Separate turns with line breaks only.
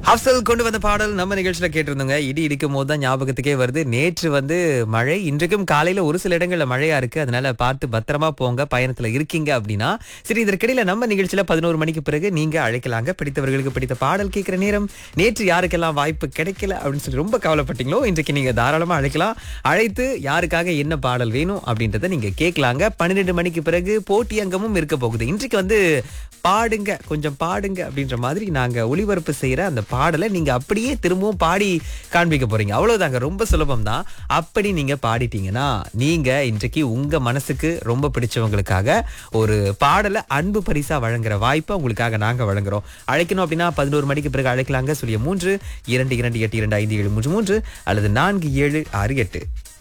ஹப்சல் கொண்டு வந்த பாடல் நம்ம நிகழ்ச்சியில கேட்டிருந்தோங்க இடி இடிக்கும் போது தான் ஞாபகத்துக்கே வருது நேற்று வந்து மழை இன்றைக்கும் காலையில ஒரு சில இடங்கள்ல மழையா இருக்கு அதனால பார்த்து பத்திரமா போங்க பயணத்துல இருக்கீங்க அப்படின்னா சரி இதற்கிடையில நம்ம நிகழ்ச்சியில பதினோரு மணிக்கு பிறகு நீங்க அழைக்கலாங்க பிடித்தவர்களுக்கு பிடித்த பாடல் கேட்கிற நேரம் நேற்று யாருக்கெல்லாம் வாய்ப்பு கிடைக்கல அப்படின்னு சொல்லி ரொம்ப கவலைப்பட்டீங்களோ இன்றைக்கு நீங்க தாராளமா அழைக்கலாம் அழைத்து யாருக்காக என்ன பாடல் வேணும் அப்படின்றத நீங்க கேட்கலாங்க பன்னிரெண்டு மணிக்கு பிறகு போட்டி அங்கமும் இருக்க போகுது இன்றைக்கு வந்து பாடுங்க கொஞ்சம் பாடுங்க அப்படின்ற மாதிரி நாங்க ஒளிபரப்பு செய்யற அந்த பாடலை நீங்க அப்படியே திரும்பவும் பாடி காண்பிக்க போறீங்க அவ்வளவுதாங்க ரொம்ப சுலபம் தான் அப்படி நீங்க பாடிட்டீங்கன்னா நீங்க இன்றைக்கு உங்க மனசுக்கு ரொம்ப பிடிச்சவங்களுக்காக ஒரு பாடலை அன்பு பரிசா வழங்குற வாய்ப்பை உங்களுக்காக நாங்க வழங்குறோம் அழைக்கணும் அப்படின்னா பதினோரு மணிக்கு பிறகு அழைக்கலாங்க சொல்லிய மூன்று இரண்டு இரண்டு எட்டு இரண்டு ஐந்து ஏழு மூன்று மூன்று அல்லது நான்கு ஏழு ஆறு எட்டு